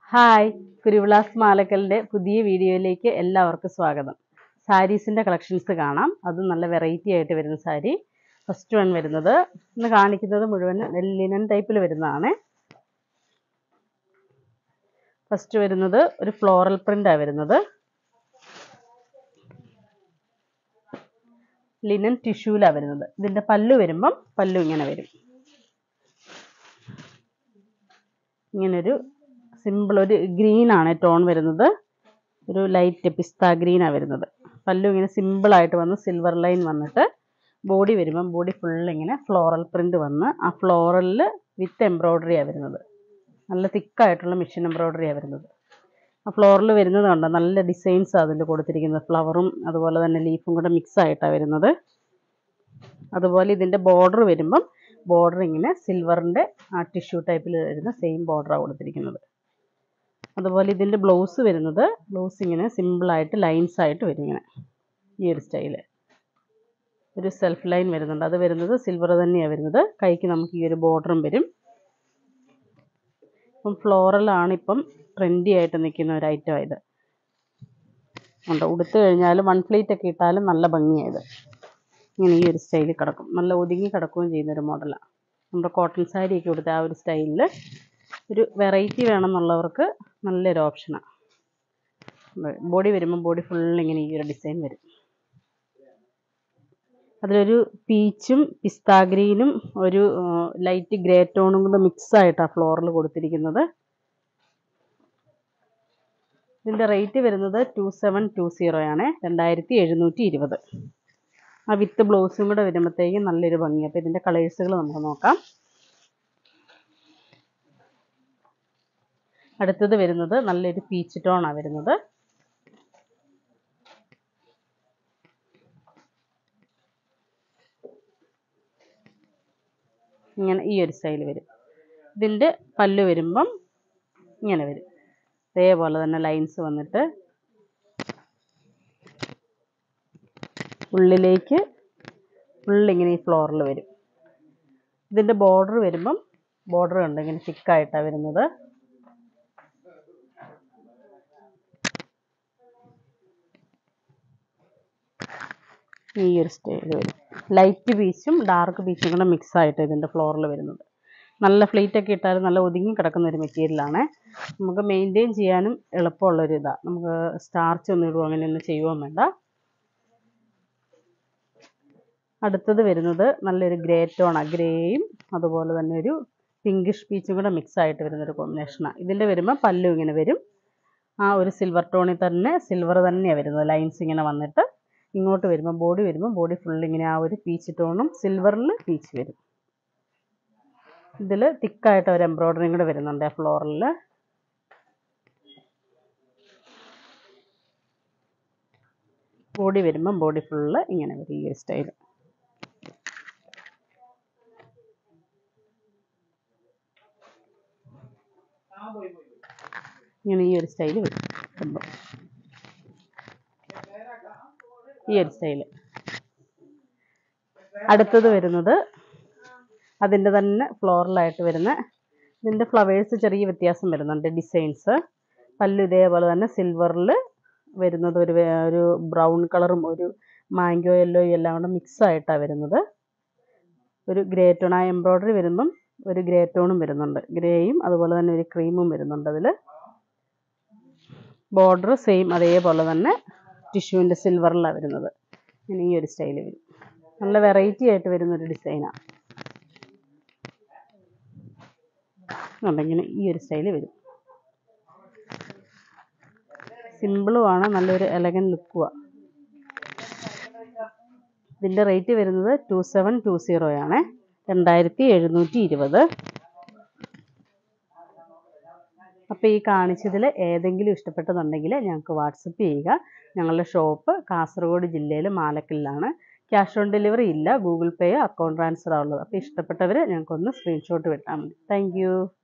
hi കുരുവിളാസ് മാലക്കലിൻ്റെ പുതിയ വീഡിയോയിലേക്ക് എല്ലാവർക്കും സ്വാഗതം സാരീസിൻ്റെ കളക്ഷൻസ് കാണാം അത് നല്ല വെറൈറ്റി ആയിട്ട് വരുന്ന സാരി ഫസ്റ്റ് വൺ വരുന്നത് ഇന്ന് കാണിക്കുന്നത് മുഴുവൻ ലിനൻ ടൈപ്പിൽ വരുന്നതാണ് ഫസ്റ്റ് വരുന്നത് ഒരു ഫ്ലോറൽ പ്രിൻ്റാണ് വരുന്നത് ലിനൻ ടിഷ്യൂലാണ് വരുന്നത് ഇതിൻ്റെ പല്ലു വരുമ്പം പല്ലു ഇങ്ങനെ വരും ഇങ്ങനൊരു സിമ്പിൾ ഒരു ഗ്രീൻ ആണ് ടോൺ വരുന്നത് ഒരു ലൈറ്റ് പിസ്ത ഗ്രീനാണ് വരുന്നത് പല്ലു ഇങ്ങനെ സിമ്പിളായിട്ട് വന്ന് സിൽവർ ലൈൻ വന്നിട്ട് ബോഡി വരുമ്പം ബോഡി ഫുൾ ഇങ്ങനെ ഫ്ലോറൽ പ്രിൻ്റ് വന്ന് ആ ഫ്ലോറലിൽ വിത്ത് എംബ്രോയ്ഡറിയാണ് വരുന്നത് നല്ല തിക്കായിട്ടുള്ള മെഷീൻ എംബ്രോയ്ഡറിയാണ് വരുന്നത് ആ ഫ്ലോറിൽ വരുന്നത് കണ്ടോ നല്ല ഡിസൈൻസ് അതിൽ കൊടുത്തിരിക്കുന്നത് ഫ്ലവറും അതുപോലെ തന്നെ ലീഫും കൂടെ മിക്സ് ആയിട്ടാണ് വരുന്നത് അതുപോലെ ഇതിൻ്റെ ബോർഡർ വരുമ്പം ബോർഡർ ഇങ്ങനെ സിൽവറിൻ്റെ ആ ടിഷ്യൂ ടൈപ്പിൽ വരുന്ന സെയിം ബോർഡറാണ് കൊടുത്തിരിക്കുന്നത് അതുപോലെ ഇതിൻ്റെ ബ്ലൗസ് വരുന്നത് ബ്ലൗസ് ഇങ്ങനെ സിമ്പിളായിട്ട് ലൈൻസ് ആയിട്ട് വരും ഇങ്ങനെ ഈ ഒരു സ്റ്റൈല് ഒരു സെൽഫ് ലൈൻ വരുന്നുണ്ട് അത് വരുന്നത് സിൽവർ തന്നെയാണ് വരുന്നത് കൈക്ക് നമുക്ക് ഈ ഒരു ബോർഡറും വരും ഇപ്പം ഫ്ലോറലാണ് ഇപ്പം ട്രെൻഡി ആയിട്ട് നിൽക്കുന്ന ഒരു ഐറ്റം ഇത് ഉണ്ട് ഉടുത്ത് കഴിഞ്ഞാൽ വൺ പ്ലേറ്റ് ഒക്കെ ഇട്ടാലും നല്ല ഭംഗിയായത് ഇങ്ങനെ ഈ ഒരു സ്റ്റൈലിൽ കിടക്കും നല്ല ഒതുങ്ങി കിടക്കുകയും ചെയ്യുന്ന ഒരു മോഡലാണ് നമ്മുടെ കോട്ടൺ സാരിയൊക്കെ കൊടുത്ത ആ ഒരു സ്റ്റൈലിൽ ഒരു വെറൈറ്റി വേണമെന്നുള്ളവർക്ക് നല്ലൊരു ഓപ്ഷനാണ് ബോഡി വരുമ്പോൾ ബോഡി ഫുൾ ഇങ്ങനെ ഈ ഒരു ഡിസൈൻ വരും അതിലൊരു പീച്ചും പിസ്താ ഗ്രീനും ഒരു ലൈറ്റ് ഗ്രേ ടോണും കൂടെ മിക്സ് ആയിട്ടാണ് ഫ്ലോറിൽ കൊടുത്തിരിക്കുന്നത് ഇതിൻ്റെ റേറ്റ് വരുന്നത് ടു സെവൻ ടു സീറോ ആണ് രണ്ടായിരത്തി എഴുന്നൂറ്റി ഇരുപത് ആ വിത്ത് ബ്ലൗസും കൂടെ വരുമ്പോഴത്തേക്കും നല്ലൊരു ഭംഗി അപ്പോൾ ഇതിൻ്റെ കളേഴ്സുകൾ നമുക്ക് നോക്കാം അടുത്തത് വരുന്നത് നല്ലൊരു പീച്ച് ടോണാണ് വരുന്നത് ഇങ്ങനെ ഈ ഒരു സ്റ്റൈൽ വരും ഇതിൻ്റെ പല്ല് വരുമ്പം ഇങ്ങനെ വരും അതേപോലെ തന്നെ ലൈൻസ് വന്നിട്ട് ഉള്ളിലേക്ക് ഫുള്ളിങ്ങനെ ഈ ഫ്ലോറിൽ വരും ഇതിൻ്റെ ബോർഡർ വരുമ്പം ബോർഡർ കണ്ട് ഇങ്ങനെ തിക്കായിട്ടാണ് വരുന്നത് ഈ ഒരു സ്റ്റൈൽ വരും ലൈറ്റ് പീച്ചും ഡാർക്ക് പീച്ചും കൂടെ മിക്സ് ആയിട്ട് ഇതിൻ്റെ ഫ്ലോറിൽ വരുന്നത് നല്ല ഫ്ലീറ്റ് ഒക്കെ ഇട്ടാലും നല്ല ഒതുങ്ങി കിടക്കുന്ന ഒരു മെറ്റീരിയലാണ് നമുക്ക് മെയിൻറ്റെയിൻ ചെയ്യാനും എളുപ്പമുള്ളൊരു ഇതാണ് നമുക്ക് സ്റ്റാർച്ച് ഒന്നും ഇടുവോ അങ്ങനെയൊന്നും ചെയ്യുകയും വേണ്ട അടുത്തത് വരുന്നത് നല്ലൊരു ഗ്രേ ടോണാണ് ഗ്രേയും അതുപോലെ തന്നെ ഒരു പിങ്കിഷ് പീച്ചും കൂടെ മിക്സ് ആയിട്ട് വരുന്നൊരു കോമ്പിനേഷനാണ് ഇതിൻ്റെ വരുമ്പോൾ പല്ലു ഇങ്ങനെ വരും ആ ഒരു സിൽവർ ടോണിൽ തന്നെ സിൽവർ തന്നെയാണ് വരുന്നത് ലൈൻസ് ഇങ്ങനെ വന്നിട്ട് ഇങ്ങോട്ട് വരുമ്പോൾ ബോഡി വരുമ്പോൾ ബോഡി ഫുൾ ഇങ്ങനെ ആ ഒരു പീച്ച് ടോണും സിൽവറിൽ പീച്ച് വരും ഇതിൽ തിക്കായിട്ട് ഒരു എംബ്രോയ്ഡറിയും കൂടെ വരുന്നുണ്ട് ആ ഫ്ലോറിൽ ബോഡി വരുമ്പം ബോഡി ഫുള്ള് ഇങ്ങനെ വരും ഈ ഒരു സ്റ്റൈൽ ഇങ്ങനെ ഈ ഒരു സ്റ്റൈൽ വരും സംഭവം ഈ ഒരു സ്റ്റൈല് അടുത്തത് വരുന്നത് അതിൻ്റെ തന്നെ ഫ്ലോറലായിട്ട് വരുന്ന ഇതിൻ്റെ ഫ്ലവേഴ്സ് ചെറിയ വ്യത്യാസം വരുന്നുണ്ട് ഡിസൈൻസ് പല്ലു ഇതേപോലെ തന്നെ സിൽവറിൽ വരുന്നത് ഒരു ഒരു ബ്രൗൺ കളറും ഒരു മാംഗോ യെല്ലോ എല്ലാം കൂടെ മിക്സ് ആയിട്ടാണ് വരുന്നത് ഒരു ഗ്രേ ടോൺ ആ എംബ്രോയ്ഡറി വരുമ്പം ഒരു ഗ്രേ ടോണും വരുന്നുണ്ട് ഗ്രേയും അതുപോലെ തന്നെ ഒരു ക്രീമും വരുന്നുണ്ട് അതിൽ ബോർഡർ സെയിം അതേപോലെ തന്നെ ടിഷ്യൂവിൻ്റെ സിൽവറിലാണ് വരുന്നത് ഇങ്ങനെ ഈ ഒരു സ്റ്റൈൽ വരും നല്ല വെറൈറ്റി ആയിട്ട് വരുന്നൊരു ഡിസൈനാണ് ഉണ്ടെങ്കിൽ ഈ ഒരു സ്റ്റൈൽ വരും സിമ്പിളുമാണ് നല്ലൊരു എലഗൻ ലുക്കുമാണ് ഇതിൻ്റെ റേറ്റ് വരുന്നത് ടു സെവൻ ടു സീറോ ആണ് രണ്ടായിരത്തി എഴുന്നൂറ്റി ഇരുപത് അപ്പോൾ ഈ കാണിച്ചതിൽ ഏതെങ്കിലും ഇഷ്ടപ്പെട്ടതുണ്ടെങ്കിൽ ഞങ്ങൾക്ക് വാട്സപ്പ് ചെയ്യുക ഞങ്ങളുടെ ഷോപ്പ് കാസർഗോഡ് ജില്ലയിൽ മാലക്കലിലാണ് ക്യാഷ് ഓൺ ഡെലിവറി ഇല്ല ഗൂഗിൾ പേയോ അക്കൗണ്ട് ട്രാൻസ്ഫറോ ഉള്ളത് അപ്പോൾ ഇഷ്ടപ്പെട്ടവർ ഞങ്ങൾക്കൊന്ന് സ്ക്രീൻഷോട്ട് വിട്ടാൽ മതി താങ്ക്